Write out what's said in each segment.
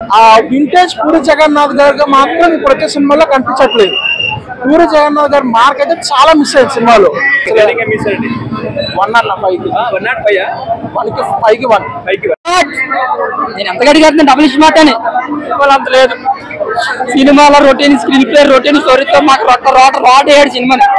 ఆ వింటేజ్ పూరి జగన్నాథ్ గారు మాత్రం ఇప్పుడు వచ్చే సినిమాలో కనిపించట్లేదు పూరి జగన్నాథ్ గారి మార్క్ అయితే చాలా మిస్ అయింది సినిమాలో రేటింగ్ ఏమి ఇస్తారండి వన్ అన్న ఫైవ్ కి వన్ నాట్ ఫైవ్ వన్ కి ఫైవ్ కి వన్ పైకి నేను ఎంత గడిగా డబుల్ స్మార్ట్ అని వాళ్ళు అంత లేదు సినిమాలో రొటీన్ స్క్రీన్ ప్లే రొటీన్ స్టోరీతో మాకు రొట్ట రోట రాడ్ వేయడు సినిమాని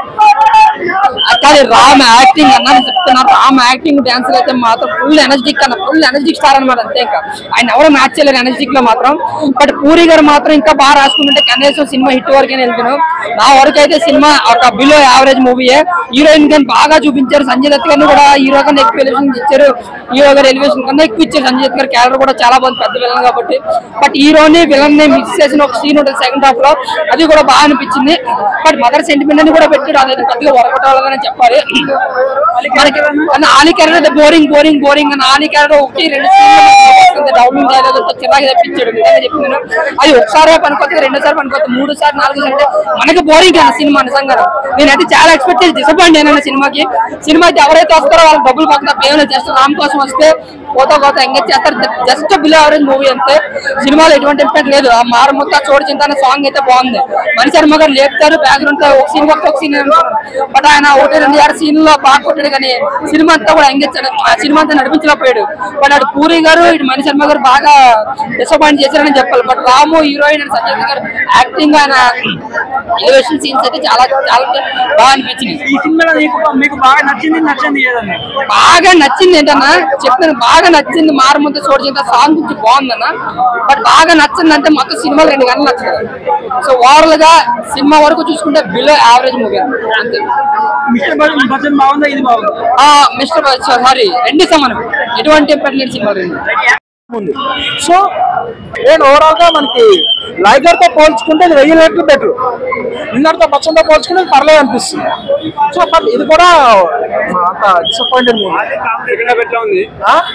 కానీ రామ్ యాక్టింగ్ అన్న నేను చెప్తున్నాను రామ్ యాక్టింగ్ డాన్స్ అయితే మాత్రం ఫుల్ ఎనర్జిటిక్ అన్న ఫుల్ ఎనర్జిటిక్ స్టార్ అనమాట అంతే ఇంకా ఆయన ఎవరు మ్యాచ్ చేయలేరు ఎనర్జిటిక్ లో మాత్రం బట్ పూరి గారు మాత్రం ఇంకా బాగా రాసుకుంటుంటే కనీసం సినిమా హిట్ వరకే వెళ్తున్నాం నా వరకు అయితే సినిమా ఒక బిలో యావరేజ్ మూవీయే హీరోయిన్ కానీ బాగా చూపించారు సంజయ్ దత్ గారిని కూడా హీరో కన్నా ఎక్కువ ఎలివేషన్ ఇచ్చారు హీరో గారు ఎలివేషన్ కన్నా ఎక్కువ ఇచ్చారు సంజయ్ దత్ గారి క్యారెక్టర్ కూడా చాలా బాగుంది పెద్ద విలన్ కాబట్టి బట్ హీరోని విలన్ ని మిక్స్ చేసిన ఒక సీన్ ఉంటుంది సెకండ్ హాఫ్ లో అది కూడా బాగా అనిపించింది బట్ మదర్ సెంటిమెంట్ అని కూడా పెట్టాడు అదైతే పెద్దగా వరకటాలని చెప్పాలి మనకి Ali character boring boring boring అని ఆలి క్యారెక్టర్ ఒకటి రెండు డౌన్లోడ్ డైలాగ్ చిరాగా తెప్పించాడు నిజంగా చెప్తున్నాను అది ఒకసారి పనికొస్తుంది రెండోసారి పనికొస్తుంది మూడు సారి నాలుగు సారి అంటే మనకి బోరింగ్ అన్న సినిమా నిజంగా నేనైతే చాలా ఎక్స్పెక్ట్ చేసి డిసప్పాయింట్ అయినా సినిమాకి సినిమా అయితే ఎవరైతే వస్తారో వాళ్ళకి డబ్బులు పక్కన పేరు జస్ట్ రామ్ కోసం వస్తే పోతా పోతా ఎంగేజ్ చేస్తారు జస్ట్ బిలో యావరేజ్ మూవీ అంతే సినిమాలో ఎటువంటి ఇంపాక్ట్ లేదు ఆ మారముత్త చోటు చింత అనే సాంగ్ అయితే బాగుంది మణి శర్మ గారు లేపుతారు బ్యాక్గ్రౌండ్ ఒక సీన్ ఒక సీన్ బట్ ఆయన ఒకటి రెండు ఆరు సీన్ లో బాగా కొట్టాడు కానీ సినిమా అంతా కూడా ఎంగేజ్ ఆ సినిమా అంతా నడిపించలేకపోయాడు బట్ అటు పూరి గారు ఇటు మణి శర్మ గారు బాగా డిసప్పాయింట్ చేశారని చెప్పాలి but Ramu heroine and Sanjay గారు యాక్టింగ్ ఆయన ఎలివేషన్ సీన్స్ అయితే చాలా చాలా బాగా అనిపించింది ఈ సినిమాలో మీకు మీకు బాగా నచ్చింది నచ్చింది ఏదన్నా బాగా నచ్చింది ఏంటన్నా చెప్తాను బాగా నచ్చింది మారుముద్ద చూడచేత సాంగ్ గురించి బాగుందన్న బట్ బాగా నచ్చింది అంటే మొత్తం సినిమాలు రెండు గంటలు నచ్చింది సో ఓవరాల్ గా సినిమా వరకు చూసుకుంటే బిలో యావరేజ్ మూవీ అంతే మిస్టర్ బచ్చన్ బాగుందా ఇది బాగుందా ఆ మిస్టర్ సారీ రెండు సమానం ఎటువంటి ఇంపాక్ట్ లేని సినిమా రెండు ఉంది సో నేను ఓవరాల్ గా మనకి లైగర్ తో పోల్చుకుంటే ఇది వెయ్యి రెట్లు బెటర్ నిన్నటితో పచ్చంతో పోల్చుకుంటే ఇది పర్లేదు అనిపిస్తుంది సో బట్ ఇది కూడా అంత డిసప్పాయింటెడ్ మూవీ సెకండ్ హాఫ్ ఎట్లా ఉంది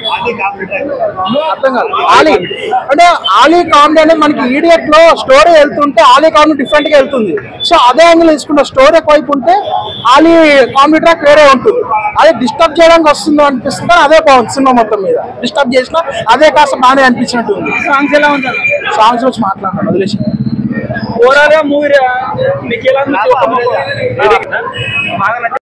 అర్థం కాదు ఆలీ అంటే ఆలీ కామెడీ అనేది మనకి ఈడియట్ లో స్టోరీ వెళ్తుంటే ఆలీ కామెడీ డిఫరెంట్ గా వెళ్తుంది సో అదే యాంగిల్ తీసుకుంటే స్టోరీ ఎక్కువైపు ఉంటే ఆలీ కామెడీ ట్రాక్ వేరే ఉంటుంది అదే డిస్టర్బ్ చేయడానికి వస్తుందో అనిపిస్తుంది కానీ అదే బాగుంది సినిమా మొత్తం మీద డిస్టర్బ్ చేసినా అదే కాస్త బాగానే అనిపించినట్టు ఉంది సాంగ్స్ ఎలా ఉంది సాంగ్స్ వచ్చి మాట్లాడతాను వదిలేసి ఓవరాల్ గా మూవీ మీకు ఎలా ఉంది బాగా నచ్చింది